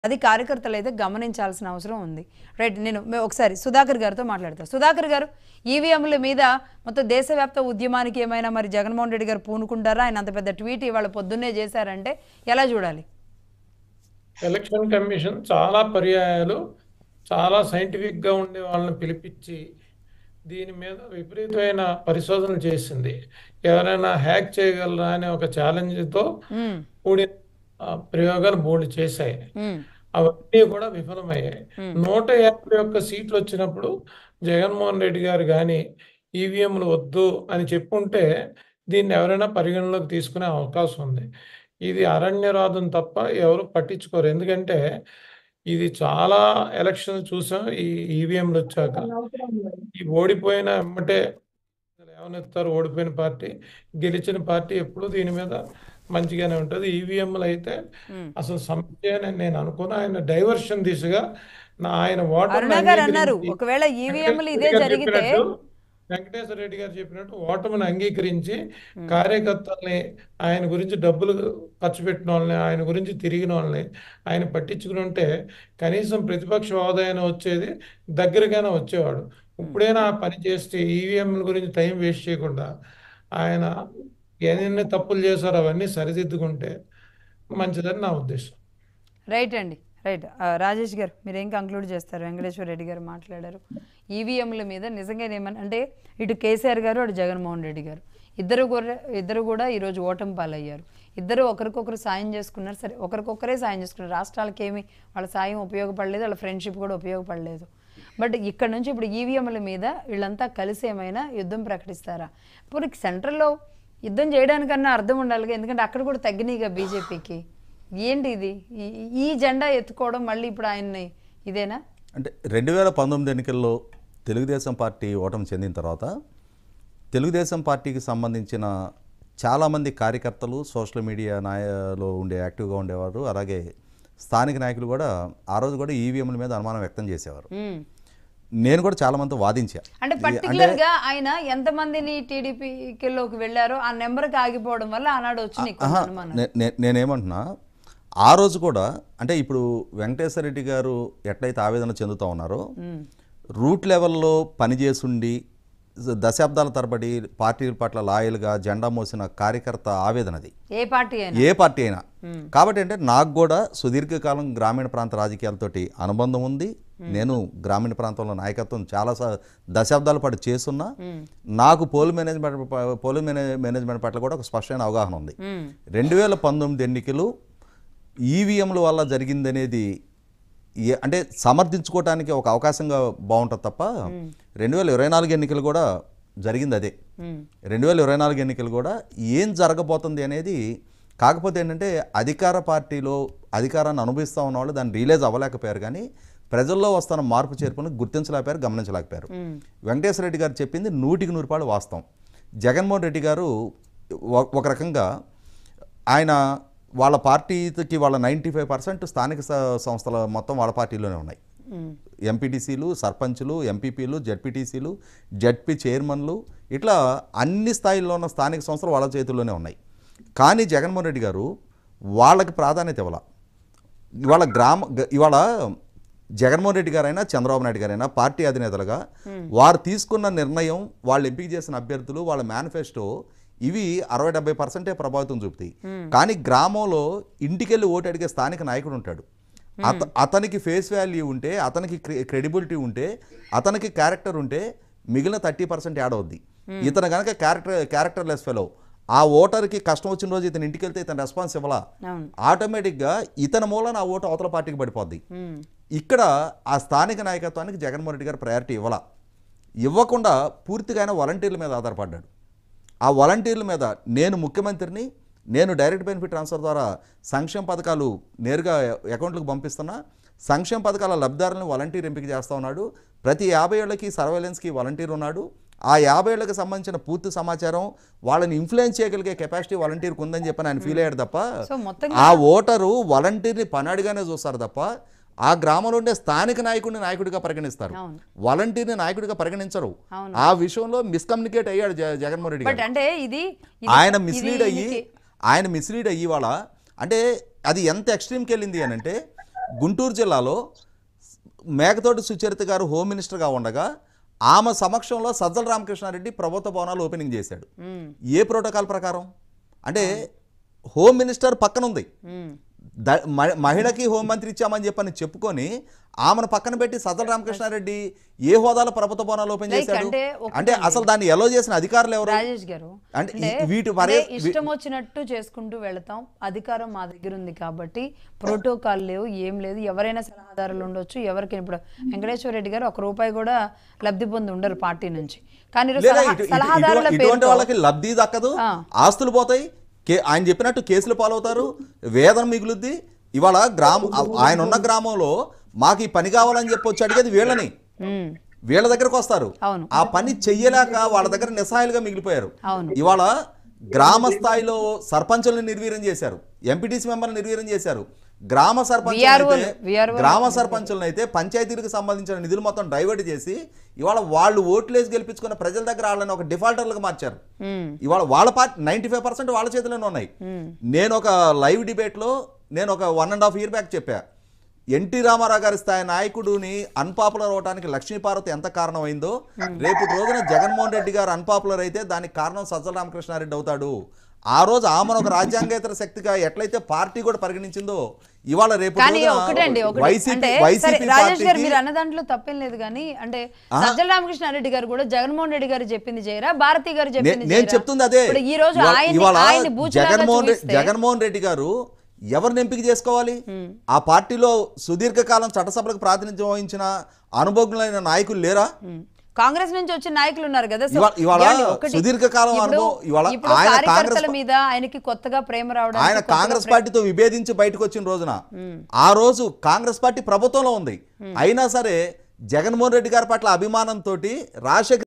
అది కార్యకర్తలు అయితే గమనించాల్సిన అవసరం ఉంది రైట్ నేను మే- ఒకసారి సుధాకర్ గారితో మాట్లాడతా సుధాకర్ గారు ఈవీఎంల మీద మొత్తం దేశవ్యాప్త ఉద్యమానికి ఏమైనా మరి జగన్మోహన్ రెడ్డి గారు పూనుకుంటారా ఆయన అంత పెద్ద ట్వీట్ ఇవాళ పొద్దున్నే చేశారంటే ఎలా చూడాలి ఎలక్షన్ కమిషన్ చాలా పర్యాయాలు చాలా సైంటిఫిక్గా ఉండే వాళ్ళని పిలిపించి దీని మీద విపరీతమైన పరిశోధనలు చేసింది ఎవరైనా హ్యాక్ చేయగలరా అనే ఒక ఛాలెంజ్తో ఉమ్, కూడిన ఆ, ప్రయోగాలు మూడు చేశాయి ఉమ్, అవన్నీ కూడా విఫలమయ్యాయి నూట యాభై ఒక్క సీట్లు వచ్చినప్పుడు జగన్మోహన్ రెడ్డి గారు కానీ ఈవీఎంలు వద్దు అని చెప్పుంటే దీన్ని ఎవరైనా పరిగణలోకి తీసుకునే అవకాశం ఉంది ఇది అరణ్యరాధం తప్ప ఎవరు పట్టించుకోరు ఎందుకంటే ఇది చాలా ఎలక్షన్ చూసాం ఈ ఈవీఎంలు వచ్చాక ఈ ఓడిపోయిన ఎమ్మటే లేవనెత్తారు ఓడిపోయిన పార్టీ గెలిచిన పార్టీ ఎప్పుడు దీని మీద మంచిగానే ఉంటుంది ఈవీఎంలు అయితే ఉమ్. అసలు సమస్య అని నేను అనుకున్నా ఆయన డైవర్షన్ దిశగా నా ఆయన ఓటమిని అరుణ గారు అన్నారు అంగీకరించి ఒకవేళ ఈవీఎంలు ఇదే వెంకటేశ్వర రెడ్డి గారు జరిగితే చెప్పినట్టు వెంకటేశ్వర రెడ్డి గారు చెప్పినట్టు ఓటమిని అంగీకరించి కార్యకర్తల్ని ఆయన గురించి డబ్బులు ఖర్చు పెట్టిన వాళ్ళని ఆయన గురించి తిరిగిన వాళ్ళని ఆయన పట్టించుకుని ఉంటే కనీసం ప్రతిపక్ష హోదా అయినా వచ్చేది దగ్గరగానే వచ్చేవాడు ఇప్పుడైనా ఆ పని చేస్తే ఈవీఎంల గురించి టైం వేస్ట్ చేయకుండా ఆయన ఎన్ని తప్పులు చేశారో అవన్నీ సరిదిద్దుకుంటే మంచిదని నా ఉద్దేశం రైట్ అండి రైట్ ఆ, రాజేష్ గారు మీరు ఏం కంక్లూడ్ చేస్తారు వెంకటేశ్వర రెడ్డి గారు మాట్లాడారు ఈవీఎంల మీద నిజంగా ఏమని అంటే ఇటు కేసీఆర్ గారు అటు జగన్మోహన్ రెడ్డి గారు ఇద్దరు కూడా ఇద్దరు కూడా ఈరోజు ఓటమి పాలయ్యారు ఇద్దరు ఒకరికొకరు సాయం చేసుకున్నారు సరే ఒకరికొకరే సాయం చేసుకున్నారు రాష్ట్రాలకి ఏమి వాళ్ళ సాయం ఉపయోగపడలేదు వాళ్ళ ఫ్రెండ్షిప్ కూడా ఉపయోగపడలేదు బట్ ఇక్కడ నుంచి ఇప్పుడు ఈవీఎంల మీద వీళ్ళంతా కలిసి ఏమైనా యుద్ధం ప్రకటిస్తారా ఇప్పుడు సెంట్రల్లో యుద్ధం చేయడానికన్నా అర్థం ఉండాలిగా ఎందుకంటే అక్కడ కూడా తగ్గినాయిగా బీజేపీకి ఏంటి ఇది ఈ- ఈ జెండా ఎత్తుకోవడం మళ్ళీ ఇప్పుడు ఆయన్ని ఇదేనా అంటే రెండు వేల పంతొమ్మిది ఎన్నికల్లో తెలుగుదేశం పార్టీ ఓటమి చెందిన తర్వాత తెలుగుదేశం పార్టీకి సంబంధించిన చాలామంది కార్యకర్తలు సోషల్ మీడియా నాయలో ఉండే యాక్టివ్గా ఉండేవారు అలాగే స్థానిక నాయకులు కూడా ఆ రోజు కూడా ఈవీఎంల మీద అనుమానం వ్యక్తం చేసేవారు మ్మ్. నేను కూడా చాలామందితో వాదించా అంటే పర్టికులర్ గా ఆయన ఎంతమందిని టీడీపీలోకి వెళ్ళారో ఆ నెంబర్కి ఆగిపోవడం వల్ల ఆనాడు వచ్చి నీకు ఆహా, అనుమానం నే- నే- నేనేమంటున్నా ఆ రోజు కూడా అంటే ఇప్పుడు వెంకటేశ్వర రెడ్డి గారు ఎట్లయితే ఆవేదన చెందుతూ ఉన్నారో రూట్ లెవెల్లో పనిచేసుండి దశాబ్దాల తరబడి పార్టీల పట్ల లాయల్గా జెండా మోసిన కార్యకర్త ఆవేదన అది ఏ పార్టీ అయినా ఏ పార్టీ అయినా కాబట్టి అంటే నాకు కూడా సుదీర్ఘకాలం గ్రామీణ ప్రాంత రాజకీయాలతోటి అనుబంధం ఉంది నేను గ్రామీణ ప్రాంతంలో నాయకత్వం చాలా స- దశాబ్దాల పాటు చేస్తున్నా నాకు పోల్ మేనేజ్మెంట్ ప- పోల్ మేనే- మేనేజ్మెంట్ పట్ల కూడా ఒక స్పష్టమైన అవగాహన ఉంది మ్మ్. రెండు వేల పంతొమ్మిది ఎన్నికలు ఈవీఎంల వల్ల జరిగిందనేది ఏ- అంటే సమర్థించుకోవటానికి ఒక అవకాశంగా బాగుంటుంది తప్ప రెండు వేల ఇరవై నాలుగు ఎన్నికలు కూడా జరిగింది అదే మ్మ్. రెండు వేల ఇరవై నాలుగు ఎన్నికలు కూడా ఏం జరగబోతుంది అనేది కాకపోతే ఏంటంటే అధికార పార్టీలో అధికారాన్ని అనుభవిస్తూ ఉన్న వాళ్ళు దాన్ని రియలైజ్ అవ్వలేకపోయారు కానీ ప్రజల్లో వస్తున్న మార్పు చేర్పును గుర్తించలేకపోయారు గమనించలేకపోయారు వెంకటేశ్వర రెడ్డి గారు చెప్పింది నూటికి నూరు రూపాయలు వాస్తవం జగన్మోహన్ రెడ్డి గారు ఒ- ఒక రకంగా ఆయన వాళ్ళ పార్టీకి వాళ్ళ నైంటీ ఫైవ్ పర్సెంట్ స్థానిక స- సంస్థల మొత్తం వాళ్ళ పార్టీలోనే ఉన్నాయి మ్మ్. ఎంపీటీసీలు సర్పంచులు ఎంపీపీలు జడ్పీటీసీలు జడ్పీ చైర్మన్లు ఇట్లా అన్ని స్థాయిల్లో ఉన్న స్థానిక సంస్థలు వాళ్ళ చేతుల్లోనే ఉన్నాయి కానీ జగన్మోహన్ రెడ్డి గారు వాళ్ళకి ప్రాధాన్యత ఇవ్వాల ఇవాళ గ్రామ గ- ఇవాళ జగన్మోహన్ రెడ్డి గారైనా చంద్రబాబు నాయుడు గారైనా పార్టీ అధినేతలుగా వారు తీసుకున్న నిర్ణయం వాళ్ళు ఎంపిక చేసిన అభ్యర్థులు వాళ్ళ మేనిఫెస్టో ఇవి అరవై డెబ్బై పర్సెంటే ప్రభావితం చూపుతాయి కానీ గ్రామంలో ఇంటికెళ్ళి ఓటు అడిగే స్థానిక నాయకుడు ఉంటాడు అత అతనికి ఫేస్ వాల్యూ ఉంటే అతనికి క్రెడిబిలిటీ ఉంటే అతనికి క్యారెక్టర్ ఉంటే మిగిలిన థర్టీ పర్సెంట్ యాడ్ అవుద్ది ఇతను కనుక క్యారెక్టర్ క్యారెక్టర్ లెస్ ఫెలో ఆ ఓటర్కి కష్టం వచ్చిన రోజు ఇతను ఇంటికి వెళ్తే ఇతను రెస్పాన్స్ ఇవ్వాలా అవును ఆటోమేటిక్గా ఇతని మూలన ఆ ఓటు అవతల పార్టీకి పడిపోద్ది మ్మ్. ఇక్కడ ఆ స్థానిక నాయకత్వానికి జగన్మోహన్ రెడ్డి గారు ప్రయారిటీ ఇవ్వాల ఇవ్వకుండా పూర్తిగా ఆయన వాలంటీర్ల మీద ఆధారపడ్డాడు ఆ వాలంటీర్ల మీద నేను ముఖ్యమంత్రిని నేను డైరెక్ట్ బెనిఫిట్ ట్రాన్స్ఫర్ ద్వారా సంక్షేమ పథకాలు నేరుగా అకౌంట్లకు పంపిస్తున్నా సంక్షేమ పథకాల లబ్ధిదారులను వాలంటీర్ ఎంపిక చేస్తూ ఉన్నాడు ప్రతి యాభై ఏళ్ళకి సర్వేలెన్స్కి వాలంటీర్ ఉన్నాడు ఆ యాభై ఏళ్ళకి సంబంధించిన పూర్తి సమాచారం వాళ్ళని ఇన్ఫ్లుయెన్స్ చేయగలిగే కెపాసిటీ వాలంటీర్కి ఉందని చెప్పని ఆయన ఫీల్ అయ్యాడు తప్ప సో మొత్తం ఆ ఓటరు వాలంటీర్ని పనాడిగానే చూస్తారు తప్ప ఆ గ్రామంలో ఉండే స్థానిక నాయకుడిని నాయకుడిగా పరిగణిస్తారు అవును. వాలంటీర్ని నాయకుడిగా పరిగణించరు అవును. ఆ విషయంలో మిస్కమ్యూనికేట్ అయ్యాడు జ- జగన్మోహన్ రెడ్డి బట్ గారు అంటే ఇది ఇది- ఆయన ఇది మిస్లీడ్ అయ్యి ఈయనకి- ఆయన మిస్లీడ్ అయ్యి వాళ్ళ అంటే అది ఎంత ఎక్స్ట్రీమ్కి వెళ్ళింది అని అంటే గుంటూరు జిల్లాలో మేకతోటి సుచరిత గారు హోమ్ మినిస్టర్గా ఉండగా ఆమె సమక్షంలో సజ్జల రామకృష్ణారెడ్డి ప్రభుత్వ భవనాలు ఓపెనింగ్ చేశాడు ఉమ్, ఏ ప్రోటోకాల్ ప్రకారం అంటే హోమ్ మినిస్టర్ పక్కన ఉంది ఉమ్. ద- మ- మహిళకి హోంమంత్రి ఇచ్చామని చెప్పని చెప్పుకొని ఆమెను పక్కన పెట్టి సజ్జల రామకృష్ణారెడ్డి ఏ హోదాలో ప్రభుత్వ భవనాలు ఓపెన్ Like చేశాడు అంటే ఒకటండి. అంటే అసలు దాన్ని ఎలో చేసిన అధికారులు ఎవరు రాజేష్ గారు అంటే అంటే ఈ- వీటి అంటే పరే- ఇష్టం వచ్చినట్టు చేసుకుంటూ వెళతాం అధికారం మా దగ్గర ఉంది కాబట్టి ప్రోటోకాల్ లేవు ఏం లేదు ఎవరైనా సలహాదారులు ఉండొచ్చు ఎవరికి ఇప్పుడు వెంకటేశ్వర రెడ్డి గారు ఒక రూపాయి కూడా లబ్ధి పొంది ఉండరు పార్టీ నుంచి కానీ ఈరోజు లేదా సలహా- ఇటు- ఇటు- సలహాదారుల ఇటు- ఇటువంటి పేరుతో వాళ్ళకి లబ్ధి దక్కదు ఆ. ఆస్తులు పోతాయి కే ఆయన చెప్పినట్టు కేసులు పాలవుతారు వేదన మిగులుద్ది ఇవాళ గ్రామం ఆయన ఉన్న గ్రామంలో మాకు ఈ పని కావాలని చెప్పి వచ్చి అడిగేది వీళ్ళని ఉమ్, వీళ్ళ దగ్గరకు వస్తారు అవును. ఆ పని చెయ్యలేక వాళ్ళ దగ్గర నిస్సహాయాలుగా మిగిలిపోయారు అవును. ఇవాళ గ్రామ స్థాయిలో సర్పంచులను నిర్వీర్యం చేశారు ఎంపీటీసీ మెంబర్లు నిర్వీర్యం చేశారు గ్రామ సర్పంచ్ VRO లు, VRO లు. గ్రామ సర్పంచులను అయితే పంచాయతీలకు సంబంధించిన నిధులు మొత్తం డైవర్ట్ చేసి ఇవాళ వాళ్ళు ఓట్లేసి గెలిపించుకున్న ప్రజల దగ్గర వాళ్ళని ఒక డిఫాల్టర్లుగా మార్చారు ఉమ్, ఇవాళ వాళ్ళ పార్టీ నైంటీ ఫైవ్ పర్సెంట్ వాళ్ళ చేతిలోనే ఉన్నాయి ఉమ్. నేను ఒక లైవ్ డిబేట్లో నేను ఒక one and half year back చెప్పా ఎన్టీ రామారావు గారి స్థాయి నాయకుడిని అన్పాపులర్ అవడానికి లక్ష్మీపార్వతి ఎంత కారణమైందో రేపు రోజున జగన్మోహన్ రెడ్డి గారు అన్పాపులర్ అయితే దానికి కారణం సజ్జల రామకృష్ణారెడ్డి అవుతాడు ఆ రోజు ఆమెను ఒక రాజ్యాంగేతర శక్తిగా ఎట్లయితే పార్టీ కూడా పరిగణించిందో ఇవాళ రేపు కానీ రోజున ఒకటండి ఒకటి వైసీపీ అంటే సరే వైసీపీ రాజేష్ గారు పార్టీకి మీరు అన్న దాంట్లో తప్పేం లేదు కానీ అంటే సజ్జల రామకృష్ణారెడ్డి గారు కూడా జగన్మోహన్ రెడ్డి గారు చెప్పింది చేయరా భారతి గారు నే- చెప్పింది నేను చేయరా? చెప్తుంది అదే ఇప్పుడు ఈ రోజు ఇవా- ఆయన్ని- ఇవాళ ఆయన్ని బూచిలాగా జగన్మోహన్ రెడ్డి చూపిస్తే- జగన్మోహన్ రెడ్డి గారు ఎవరిని ఎంపిక చేసుకోవాలి ఆ పార్టీలో సుదీర్ఘకాలం చట్టసభలకు ప్రాతినిధ్యం వహించిన అనుభవజ్ఞులైన నాయకులు లేరా ఉమ్. కాంగ్రెస్ నుంచి వచ్చిన నాయకులు ఉన్నారు కదా సో ఇవా- ఇవాళ ఏమండి, ఒకటి, సుదీర్ఘకాలం ఇప్పుడు- అనుభవం ఇవాళ ఇప్పుడు ఆయన కార్యకర్తల కాంగ్రెస్ మీద ఆయనకి కొత్తగా ప్రేమ రావడం ఆయన కాంగ్రెస్ పార్టీతో విభేదించి బయటకు వచ్చిన రోజున ఆ రోజు కాంగ్రెస్ పార్టీ ప్రభుత్వంలో ఉంది అయినా సరే జగన్మోహన్ రెడ్డి గారి పట్ల అభిమానంతో రాజశేఖర్